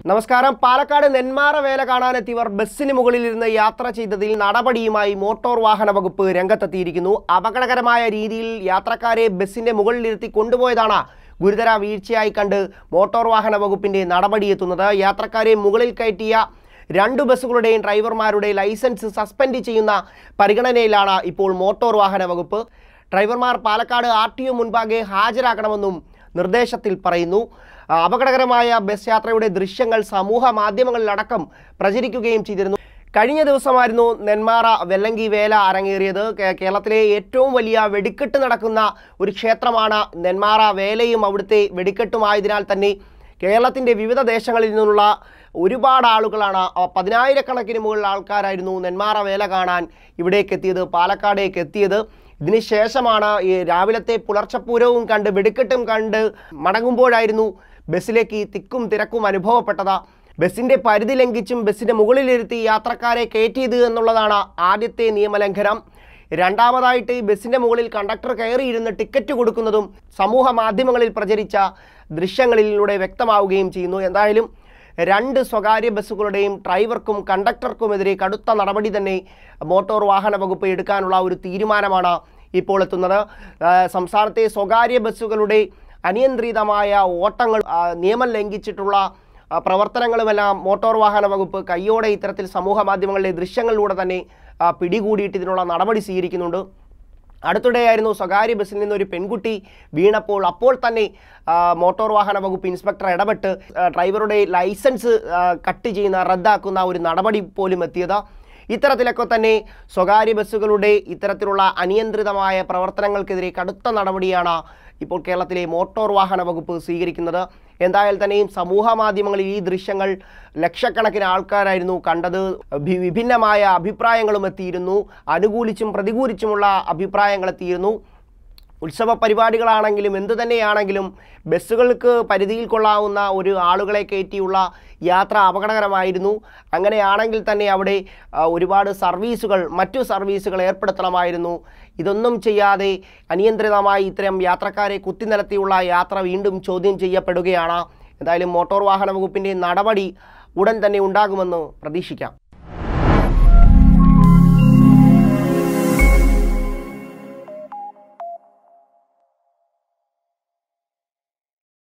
നമസ്കാരം പാലക്കാട് നെന്മാറ വേല കാണാനെത്തിയവർ ബസ്സിന് മുകളിലിരുന്ന് യാത്ര ചെയ്തതിൽ നടപടിയുമായി മോട്ടോർ വാഹന വകുപ്പ് രംഗത്തെത്തിയിരിക്കുന്നു അപകടകരമായ രീതിയിൽ യാത്രക്കാരെ ബസ്സിന്റെ മുകളിലിരുത്തി കൊണ്ടുപോയതാണ് ഗുരുതര വീഴ്ചയായി കണ്ട് മോട്ടോർ വാഹന വകുപ്പിന്റെ നടപടിയെത്തുന്നത് യാത്രക്കാരെ മുകളിൽ കയറ്റിയ രണ്ട് ബസ്സുകളുടെയും ഡ്രൈവർമാരുടെ ലൈസൻസ് സസ്പെൻഡ് ചെയ്യുന്ന പരിഗണനയിലാണ് ഇപ്പോൾ മോട്ടോർ വാഹന വകുപ്പ് ഡ്രൈവർമാർ പാലക്കാട് ആർ ടി ഒ മുൻപാകെ ഹാജരാക്കണമെന്നും നിർദ്ദേശത്തിൽ പറയുന്നു ആ, അപകടകരമായ ബസ് യാത്രയുടെ ദൃശ്യങ്ങൾ സമൂഹ മാധ്യമങ്ങളിലടക്കം പ്രചരിക്കുകയും ചെയ്തിരുന്നു കഴിഞ്ഞ ദിവസമായിരുന്നു നെന്മാറ വെല്ലങ്കി വേല അരങ്ങേറിയത് കേ- കേരളത്തിലെ ഏറ്റവും വലിയ വെടിക്കെട്ട് നടക്കുന്ന ഒരു ക്ഷേത്രമാണ് നെന്മാറ വേലയും അവിടുത്തെ വെടിക്കെട്ടുമായതിനാൽ തന്നെ കേരളത്തിൻ്റെ വിവിധ ദേശങ്ങളിൽ നിന്നുള്ള ഒരുപാട് ആളുകളാണ് ആ, പതിനായിരക്കണക്കിന് മുകളിൽ ആൾക്കാരായിരുന്നു നെന്മാറ വേല കാണാൻ ഇവിടേക്ക് എത്തിയത് പാലക്കാടേക്ക് എത്തിയത് ഇതിന് ശേഷമാണ് ഈ രാവിലത്തെ പുലർച്ചപ്പൂരവും കണ്ട് വെടിക്കെട്ടും കണ്ട് മടങ്ങുമ്പോഴായിരുന്നു ബസ്സിലേക്ക് ഈ തിക്കും തിരക്കും അനുഭവപ്പെട്ടത് ബസ്സിന്റെ പരിധി ലംഘിച്ചും ബസ്സിന്റെ മുകളിലിരുത്തി യാത്രക്കാരെ കയറ്റിയത് എന്നുള്ളതാണ് ആദ്യത്തെ നിയമലംഘനം രണ്ടാമതായിട്ട് ഈ ബസ്സിന്റെ മുകളിൽ കണ്ടക്ടർ കയറിയിരുന്ന് ടിക്കറ്റ് കൊടുക്കുന്നതും സമൂഹ മാധ്യമങ്ങളിൽ പ്രചരിച്ച ദൃശ്യങ്ങളിലൂടെ വ്യക്തമാവുകയും ചെയ്യുന്നു എന്തായാലും രണ്ട് സ്വകാര്യ ബസ്സുകളുടെയും ഡ്രൈവർക്കും കണ്ടക്ടർക്കുമെതിരെ കടുത്ത നടപടി തന്നെ മോട്ടോർ വാഹന വകുപ്പ് എടുക്കാനുള്ള ഒരു തീരുമാനമാണ് ഇപ്പോൾ എത്തുന്നത് ആ, സംസ്ഥാനത്തെ സ്വകാര്യ ബസ്സുകളുടെ അനിയന്ത്രിതമായ ഓട്ടങ്ങൾ ആ, നിയമം ലംഘിച്ചിട്ടുള്ള ആ, പ്രവർത്തനങ്ങളുമെല്ലാം മോട്ടോർ വാഹന വകുപ്പ് കയ്യോടെ ഇത്തരത്തിൽ സമൂഹ മാധ്യമങ്ങളിലെ ദൃശ്യങ്ങളിലൂടെ തന്നെ ആ, പിടികൂടിയിട്ട് ഇതിനുള്ള നടപടി സ്വീകരിക്കുന്നുണ്ട് അടുത്തിടെയായിരുന്നു സ്വകാര്യ ബസ്സിൽ നിന്ന് ഒരു പെൺകുട്ടി വീണപ്പോൾ അപ്പോൾ തന്നെ ആ, മോട്ടോർ വാഹന വകുപ്പ് ഇൻസ്പെക്ടർ ഇടപെട്ട് ആ, ഡ്രൈവറുടെ ലൈസൻസ് ആ, കട്ട് ചെയ്യുന്ന റദ്ദാക്കുന്ന ഒരു നടപടി പോലും എത്തിയത് ഇത്തരത്തിലൊക്കെ തന്നെ സ്വകാര്യ ബസ്സുകളുടെ ഇത്തരത്തിലുള്ള അനിയന്ത്രിതമായ പ്രവർത്തനങ്ങൾക്കെതിരെ കടുത്ത നടപടിയാണ് ഇപ്പോൾ കേരളത്തിലെ മോട്ടോർ വാഹന വകുപ്പ് സ്വീകരിക്കുന്നത് എന്തായാലും തന്നെയും സമൂഹ മാധ്യമങ്ങളിൽ ഈ ദൃശ്യങ്ങൾ ലക്ഷക്കണക്കിന് ആൾക്കാരായിരുന്നു കണ്ടത് വി- വിഭിന്നമായ അഭിപ്രായങ്ങളും എത്തിയിരുന്നു അനുകൂലിച്ചും പ്രതികൂലിച്ചുമുള്ള അഭിപ്രായങ്ങൾ എത്തിയിരുന്നു ഉത്സവ പരിപാടികളാണെങ്കിലും എന്തു തന്നെയാണെങ്കിലും ബസ്സുകൾക്ക് പരിധിയിൽ കൊള്ളാവുന്ന ഒരു ആളുകളെ കയറ്റിയുള്ള യാത്ര അപകടകരമായിരുന്നു അങ്ങനെയാണെങ്കിൽ തന്നെ അവിടെ ആ, ഒരുപാട് സർവീസുകൾ മറ്റു സർവീസുകൾ ഏർപ്പെടുത്തണമായിരുന്നു ഇതൊന്നും ചെയ്യാതെ അനിയന്ത്രിതമായി ഇത്തരം യാത്രക്കാരെ കുത്തിനിലത്തിയുള്ള യാത്ര വീണ്ടും ചോദ്യം ചെയ്യപ്പെടുകയാണ് എന്തായാലും മോട്ടോർ വാഹന വകുപ്പിൻ്റെ നടപടി ഉടൻ തന്നെ ഉണ്ടാകുമെന്ന് പ്രതീക്ഷിക്കാം